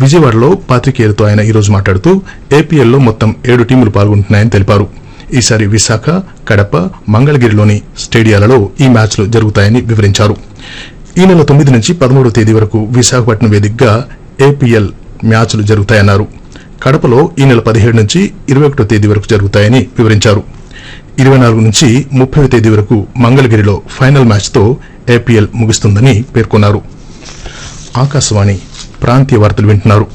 విజయవాడలో పాత్రికేయులతో ఆయన ఈరోజు మాట్లాడుతూ ఏపీఎల్లో మొత్తం ఏడు టీములు పాల్గొంటున్నాయని తెలిపారు ఈసారి విశాఖ కడప మంగళగిరిలోని స్టేడియాలలో ఈ మ్యాచ్లు జరుగుతాయని వివరించారు ఈ నెల తొమ్మిది నుంచి పదమూడవ తేదీ వరకు విశాఖపట్నం వేదికగా ఏపీఎల్ మ్యాచ్లు జరుగుతాయన్నారు కడపలో ఈ నెల పదిహేడు నుంచి ఇరవై ఒకటో తేదీ వరకు జరుగుతాయని వివరించారు ఇరవై నాలుగు నుంచి ముప్పై తేదీ వరకు మంగళగిరిలో ఫైనల్ మ్యాచ్తో ఏపీఎల్ ముగుస్తుందని పేర్కొన్నారు ఆకాశవాణి ప్రాంతీయ వార్తలు వింటున్నారు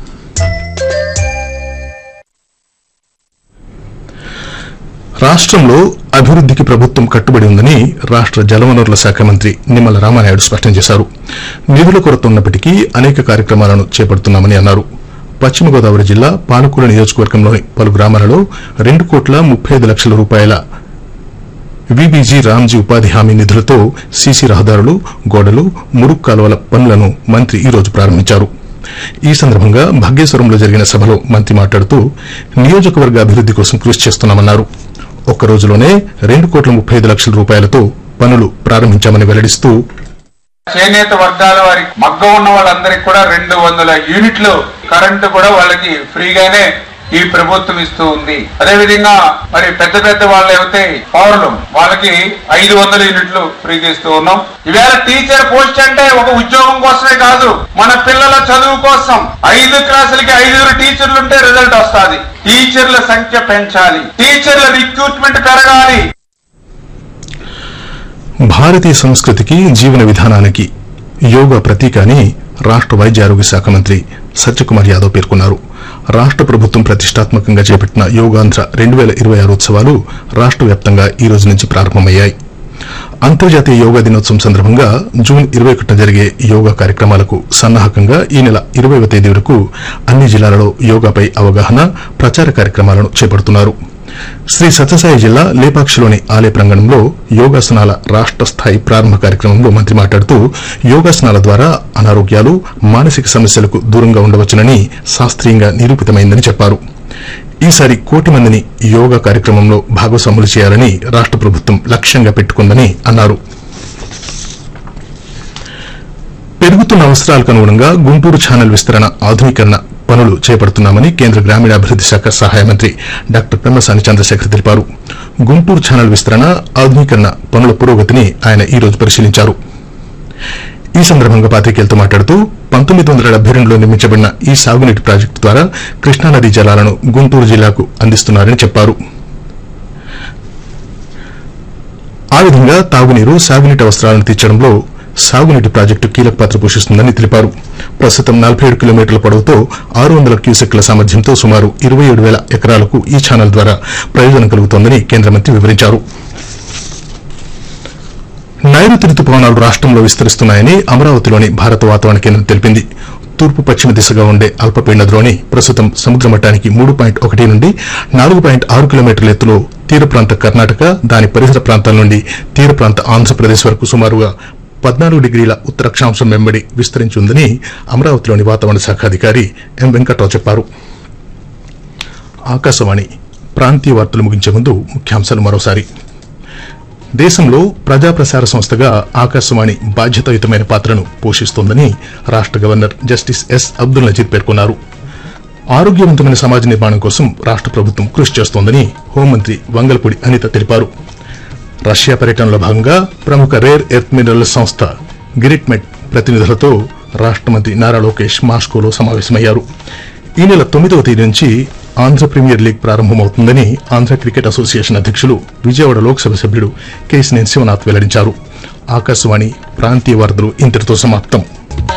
రాష్ట్రంలో అభివృద్ధికి ప్రభుత్వం కట్టుబడి ఉందని రాష్ట్ర జలవనరుల శాఖ మంత్రి నిమ్మల రామానాయుడు స్పష్టం చేశారు నిధుల కొరత ఉన్నప్పటికీ అనేక కార్యక్రమాలను చేపడుతున్నామని అన్నారు పశ్చిమ గోదావరి జిల్లా పాలకూర నియోజకవర్గంలోని పలు గ్రామాలలో రెండు కోట్ల ముప్పై ఐదు లక్షల రూపాయల విబీజీ రామ్జీ ఉపాధి హామీ నిధులతో సీసీ రహదారులు గోడలు మురుగు కాలువల పనులను మంత్రి ఈ రోజు ప్రారంభించారు ఈ సందర్భంగా భాగ్యేశ్వరంలో జరిగిన సభలో మంత్రి మాట్లాడుతూ నియోజకవర్గ అభివృద్ది కోసం కృషి చేస్తున్నామన్నారు ఒక్క రోజులోనే రెండు కోట్ల ముప్పై ఐదు లక్షల రూపాయలతో పనులు ప్రారంభించామని వెల్లడిస్తూ చేనేత వర్గాల వారికి మగ్గం ఉన్న వాళ్ళందరికీ కూడా రెండు వందల యూనిట్లు కరెంటు కూడా వాళ్ళకి ఫ్రీగానే ఈ ప్రభుత్వం ఇస్తూ ఉంది అదే విధంగా మరి పెద్ద పెద్ద వాళ్ళు అయితే పౌరులు వాళ్ళకి ఐదు వందల యూనిట్లు ఫ్రీగా ఇస్తూ ఉన్నాం ఈవేళ టీచర్ పోస్ట్ అంటే ఒక ఉద్యోగం కోసమే కాదు మన పిల్లల చదువు కోసం ఐదు క్లాసులకి ఐదుగురు టీచర్లు ఉంటే రిజల్ట్ వస్తుంది టీచర్ల సంఖ్య పెంచాలి టీచర్ల రిక్రూట్మెంట్ పెరగాలి భారతీయ సంస్కృతికి జీవన విధానానికి యోగా ప్రతీక అని రాష్ట్ర వైద్య ఆరోగ్య శాఖ మంత్రి సత్యకుమార్ యాదవ్ పేర్కొన్నారు రాష్ట్ర ప్రభుత్వం ప్రతిష్టాత్మకంగా చేపట్టిన యోగాంధ్ర రెండు వేల ఇరవై ఆరు ఉత్సవాలు రాష్ట్ర వ్యాప్తంగా ఈ రోజు నుంచి ప్రారంభమయ్యాయి అంతర్జాతీయ యోగా దినోత్సవం సందర్భంగా జూన్ ఇరవై ఒకటిన జరిగే యోగా కార్యక్రమాలకు సన్నాహకంగా ఈ నెల ఇరవైవ తేదీ వరకు అన్ని జిల్లాలలో యోగాపై అవగాహన ప్రచార కార్యక్రమాలను చేపడుతున్నారు శ్రీ సత్యసాయి జిల్లా లేపాక్షిలోని ఆలయ ప్రాంగణంలో యోగాసనాల రాష్ట్ర స్థాయి ప్రారంభ కార్యక్రమంలో మంత్రి మాట్లాడుతూ యోగాసనాల ద్వారా అనారోగ్యాలు మానసిక సమస్యలకు దూరంగా ఉండవచ్చునని శాస్త్రీయంగా నిరూపితమైందని చెప్పారు ఈసారి కోటి మందిని యోగా కార్యక్రమంలో భాగస్వాములు చేయాలని రాష్ట్ర ప్రభుత్వం లక్ష్యంగా పెట్టుకుందని అన్నారు పెరుగుతున్న అవసరాలకు అనుగుణంగా గుంటూరు ఛానల్ విస్తరణ ఆధునీకరణ పనులు చేపడుతున్నామని కేంద్ర గ్రామీణాభివృద్ది శాఖ సహాయ మంత్రి డాక్టర్ పెమ్మసాని చంద్రశేఖర్ తెలిపారు గుంటూరు ఛానల్ విస్తరణ ఆధునీకరణ పనుల పురోగతిని ఆయన ఈ రోజు పరిశీలించారు ఈ సందర్భంగా పాత్రికేయులతో మాట్లాడుతూ పంతొమ్మిది వందల డెబ్బై రెండులో నిర్మించబడిన ఈ సాగునీటి ప్రాజెక్టు ద్వారా కృష్ణానదీ జలాలను గుంటూరు జిల్లాకు అందిస్తున్నారని చెప్పారు ఆ విధంగా తాగునీరు సాగునీటి అవసరాలను తీర్చడంలో సాగునీటి ప్రాజెక్టు కీలక పాత్ర పోషిస్తుందని తెలిపారు ప్రస్తుతం నలభై ఏడు కిలోమీటర్ల పొడవుతో ఆరు వందల క్యూసెక్ల సామర్థ్యంతో సుమారు ఇరవై ఏడు వేల ఎకరాలకు ఈ ఛానల్ ద్వారా ప్రయోజనం కలుగుతోందని కేంద్ర మంత్రి వివరించారు నైరుతి రుతుపవనాలు రాష్ట్రంలో విస్తరిస్తున్నాయని అమరావతిలోని భారత వాతావరణ కేంద్రం తెలిపింది తూర్పు పశ్చిమ దిశగా ఉండే అల్పపీడన ద్రోణి ప్రస్తుతం సముద్ర మట్టానికి మూడు పాయింట్ ఒకటి నుండి నాలుగు పాయింట్ ఆరు కిలోమీటర్ల ఎత్తులో తీర ప్రాంత కర్ణాటక దాని పరిసర ప్రాంతాల నుండి తీర ప్రాంత ఆంధ్రప్రదేశ్ వరకు సుమారుగా పద్నాలుగు డిగ్రీల ఉత్తరాక్షాంశం వెంబడి విస్తరించి ఉందని అమరావతిలోని వాతావరణ శాఖ అధికారి ఎం వెంకట్రావు చెప్పారు ఆకాశవాణి ప్రాంతీయ వార్తలు ముగించే ముందు ముఖ్యాంశాలు మరోసారి దేశంలో ప్రజా ప్రసార సంస్థగా ఆకాశవాణి బాధ్యతాయుతమైన పాత్రను పోషిస్తోందని రాష్ట governor justice S Abdul Nazeer పేర్కొన్నారు ఆరోగ్యవంతమైన సమాజ నిర్మాణం కోసం రాష్ట ప్రభుత్వం కృషి చేస్తోందని హోంమంత్రి వంగల్పూడి అనిత తెలిపారు రష్యా పర్యటనలో భాగంగా ప్రముఖ రేర్ ఎర్త్ మినరల్ సంస్థ గిరిట్మెట్ ప్రతినిధులతో రాష్ట మంత్రి నారా లోకేష్ మాస్కోలో సమావేశమయ్యారు ఈ నెల తొమ్మిదవ తేదీ నుంచి ఆంధ్ర ప్రీమియర్ లీగ్ ప్రారంభమవుతుందని ఆంధ్ర క్రికెట్ అసోసియేషన్ అధ్యక్షులు విజయవాడ లోక్సభ సభ్యుడు కేసినేని శివనాథ్ వెల్లడించారు ఆకాశవాణి ప్రాంతీయ వార్తలు ఇంతటితో సమాప్తం